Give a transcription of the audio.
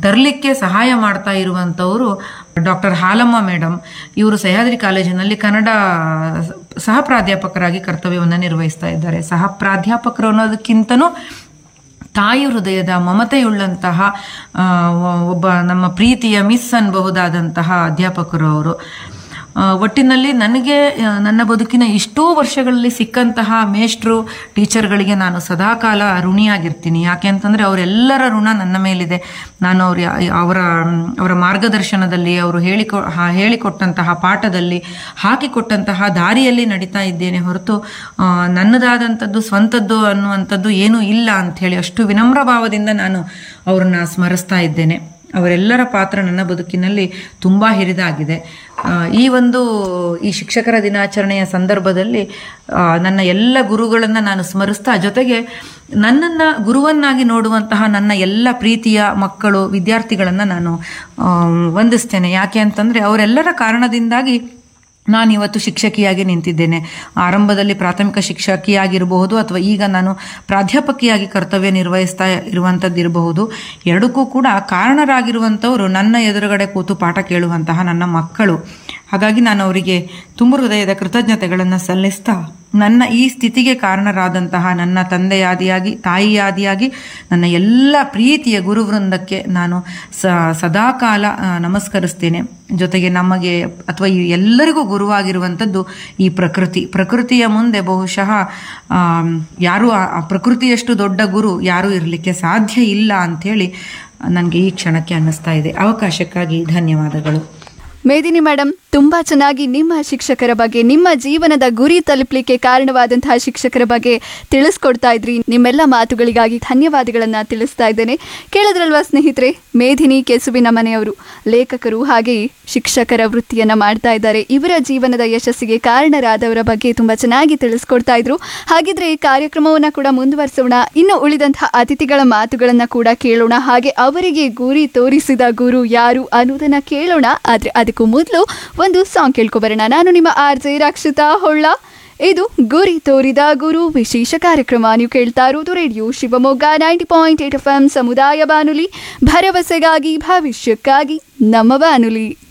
ತರಲಿಕ್ಕೆ ಸಹಾಯ ಮಾಡ್ತಾ ಇರುವಂಥವರು ಡಾಕ್ಟರ್ ಹಾಲಮ್ಮ ಮೇಡಮ್ ಇವರು ಸಹ್ಯಾದ್ರಿ ಕಾಲೇಜಿನಲ್ಲಿ ಕನ್ನಡ ಸಹ ಪ್ರಾಧ್ಯಾಪಕರಾಗಿ ಕರ್ತವ್ಯವನ್ನು ನಿರ್ವಹಿಸ್ತಾ ಇದ್ದಾರೆ ಸಹ ಪ್ರಾಧ್ಯಾಪಕರು ಅನ್ನೋದಕ್ಕಿಂತನೂ ತಾಯಿ ಹೃದಯದ ಮಮತೆಯುಳ್ಳಂತಹ ಆ, ಒಬ್ಬ ನಮ್ಮ ಪ್ರೀತಿಯ ಮಿಸ್ ಅನ್ಬಹುದಾದಂತಹ ಅಧ್ಯಾಪಕರು ಅವರು ಆ, ಒಟ್ಟಿನಲ್ಲಿ ನನಗೆ ಆ, ನನ್ನ ಬದುಕಿನ ಇಷ್ಟೋ ವರ್ಷಗಳಲ್ಲಿ ಸಿಕ್ಕಂತಹ ಮೇಷ್ಟ್ರು ಟೀಚರ್ಗಳಿಗೆ ನಾನು ಸದಾಕಾಲ ಋಣಿಯಾಗಿರ್ತೀನಿ ಯಾಕೆ ಅಂತಂದರೆ ಅವರೆಲ್ಲರ ಋಣ ನನ್ನ ಮೇಲಿದೆ ನಾನು ಅವ್ರ ಅವರ ಅವರ ಮಾರ್ಗದರ್ಶನದಲ್ಲಿ ಅವರು ಹೇಳಿಕೊ ಹಾ- ಹೇಳಿಕೊಟ್ಟಂತಹ ಪಾಠದಲ್ಲಿ ಹಾಕಿಕೊಟ್ಟಂತಹ ದಾರಿಯಲ್ಲಿ ನಡೀತಾ ಇದ್ದೇನೆ ಹೊರತು ಆ, ನನ್ನದಾದಂಥದ್ದು ಸ್ವಂತದ್ದು ಅನ್ನುವಂಥದ್ದು ಏನೂ ಇಲ್ಲ ಅಂಥೇಳಿ ಅಷ್ಟು ವಿನಮ್ರ ಭಾವದಿಂದ ನಾನು ಅವ್ರನ್ನ ಸ್ಮರಿಸ್ತಾ ಇದ್ದೇನೆ ಅವರೆಲ್ಲರ ಪಾತ್ರ ನನ್ನ ಬದುಕಿನಲ್ಲಿ ತುಂಬ ಹಿರಿದಾಗಿದೆ ಆ, ಈ ಒಂದು ಈ ಶಿಕ್ಷಕರ ದಿನಾಚರಣೆಯ ಸಂದರ್ಭದಲ್ಲಿ ಆ, ನನ್ನ ಎಲ್ಲ ಗುರುಗಳನ್ನು ನಾನು ಸ್ಮರಿಸ್ತಾ ಜೊತೆಗೆ ನನ್ನನ್ನು ಗುರುವನ್ನಾಗಿ ನೋಡುವಂತಹ ನನ್ನ ಎಲ್ಲ ಪ್ರೀತಿಯ ಮಕ್ಕಳು ವಿದ್ಯಾರ್ಥಿಗಳನ್ನು ನಾನು ಆ, ವಂದಿಸ್ತೇನೆ ಯಾಕೆ ಅಂತಂದರೆ ಅವರೆಲ್ಲರ ಕಾರಣದಿಂದಾಗಿ ನಾನು ಇವತ್ತು ಶಿಕ್ಷಕಿಯಾಗಿ ನಿಂತಿದ್ದೇನೆ ಆರಂಭದಲ್ಲಿ ಪ್ರಾಥಮಿಕ ಶಿಕ್ಷಕಿಯಾಗಿರಬಹುದು ಅಥವಾ ಈಗ ನಾನು ಪ್ರಾಧ್ಯಾಪಕಿಯಾಗಿ ಕರ್ತವ್ಯ ನಿರ್ವಹಿಸ್ತಾ ಇರುವಂಥದ್ದು ಇರಬಹುದು ಎರಡಕ್ಕೂ ಕೂಡ ಕಾರಣರಾಗಿರುವಂಥವರು ನನ್ನ ಎದುರುಗಡೆ ಕೂತು ಪಾಠ ಕೇಳುವಂತಹ ನನ್ನ ಮಕ್ಕಳು ಹಾಗಾಗಿ ನಾನು ಅವರಿಗೆ ತುಂಬ ಹೃದಯದ ಕೃತಜ್ಞತೆಗಳನ್ನು ಸಲ್ಲಿಸ್ತಾ ನನ್ನ ಈ ಸ್ಥಿತಿಗೆ ಕಾರಣರಾದಂತಹ ನನ್ನ ತಂದೆಯಾದಿಯಾಗಿ ತಾಯಿಯಾದಿಯಾಗಿ ನನ್ನ ಎಲ್ಲ ಪ್ರೀತಿಯ ಗುರುವೃಂದಕ್ಕೆ ನಾನು ಸ ಸದಾಕಾಲ ಆ, ನಮಸ್ಕರಿಸ್ತೇನೆ ಜೊತೆಗೆ ನಮಗೆ ಅಥವಾ ಈ ಎಲ್ಲರಿಗೂ ಗುರುವಾಗಿರುವಂಥದ್ದು ಈ ಪ್ರಕೃತಿ ಪ್ರಕೃತಿಯ ಮುಂದೆ ಬಹುಶಃ ಆಮ್, ಯಾರೂ ಆ ಆ ಪ್ರಕೃತಿಯಷ್ಟು ದೊಡ್ಡ ಗುರು ಯಾರೂ ಇರಲಿಕ್ಕೆ ಸಾಧ್ಯ ಇಲ್ಲ ಅಂಥೇಳಿ ನನಗೆ ಈ ಕ್ಷಣಕ್ಕೆ ಅನ್ನಿಸ್ತಾ ಇದೆ ಅವಕಾಶಕ್ಕಾಗಿ ಧನ್ಯವಾದಗಳು ಮೇದಿನಿ ಮೇಡಮ್ ತುಂಬಾ ಚೆನ್ನಾಗಿ ನಿಮ್ಮ ಶಿಕ್ಷಕರ ಬಗ್ಗೆ ನಿಮ್ಮ ಜೀವನದ ಗುರಿ ತಲುಪಲಿಕ್ಕೆ ಕಾರಣವಾದಂತಹ ಶಿಕ್ಷಕರ ಬಗ್ಗೆ ತಿಳಿಸ್ಕೊಡ್ತಾ ಇದ್ರಿ ನಿಮ್ಮೆಲ್ಲ ಮಾತುಗಳಿಗಾಗಿ ಧನ್ಯವಾದಗಳನ್ನ ತಿಳಿಸ್ತಾ ಇದ್ದೇನೆ ಕೇಳಿದ್ರಲ್ವಾ ಸ್ನೇಹಿತರೆ ಮೇದಿನಿ ಕೆಸುವಿನ ಮನೆಯವರು ಲೇಖಕರು ಹಾಗೆ ಶಿಕ್ಷಕರ ವೃತ್ತಿಯನ್ನ ಮಾಡ್ತಾ ಇದ್ದಾರೆ ಇವರ ಜೀವನದ ಯಶಸ್ಸಿಗೆ ಕಾರಣರಾದವರ ಬಗ್ಗೆ ತುಂಬಾ ಚೆನ್ನಾಗಿ ತಿಳಿಸ್ಕೊಡ್ತಾ ಇದ್ರು ಹಾಗಿದ್ರೆ ಈ ಕಾರ್ಯಕ್ರಮವನ್ನ ಕೂಡ ಮುಂದುವರಿಸೋಣ ಇನ್ನು ಉಳಿದಂತಹ ಅತಿಥಿಗಳ ಮಾತುಗಳನ್ನ ಕೂಡ ಕೇಳೋಣ ಹಾಗೆ ಅವರಿಗೆ ಗುರಿ ತೋರಿಸಿದ ಗುರು ಯಾರು ಅನ್ನೋದನ್ನ ಕೇಳೋಣ ಆದ್ರೆ ಅದಕ್ಕೂ ಮೊದಲು ಒಂದು ಸಾಂಗ್ ಕೇಳ್ಕೊಬರೋಣ ನಾನು ನಿಮ್ಮ ಆರ್ ಜೆ ರಕ್ಷಿತಾ ಹೊಳ್ಳ ಇದು ಗುರಿ ತೋರಿದ ಗುರು ವಿಶೇಷ ಕಾರ್ಯಕ್ರಮ ನೀವು ಕೇಳ್ತಾ ಇರೋದು radio Shivamogga ninety point eight F M ಸಮುದಾಯ ಬಾನುಲಿ ಭರವಸೆಗಾಗಿ ಭವಿಷ್ಯಕ್ಕಾಗಿ ನಮ್ಮ ಬಾನುಲಿ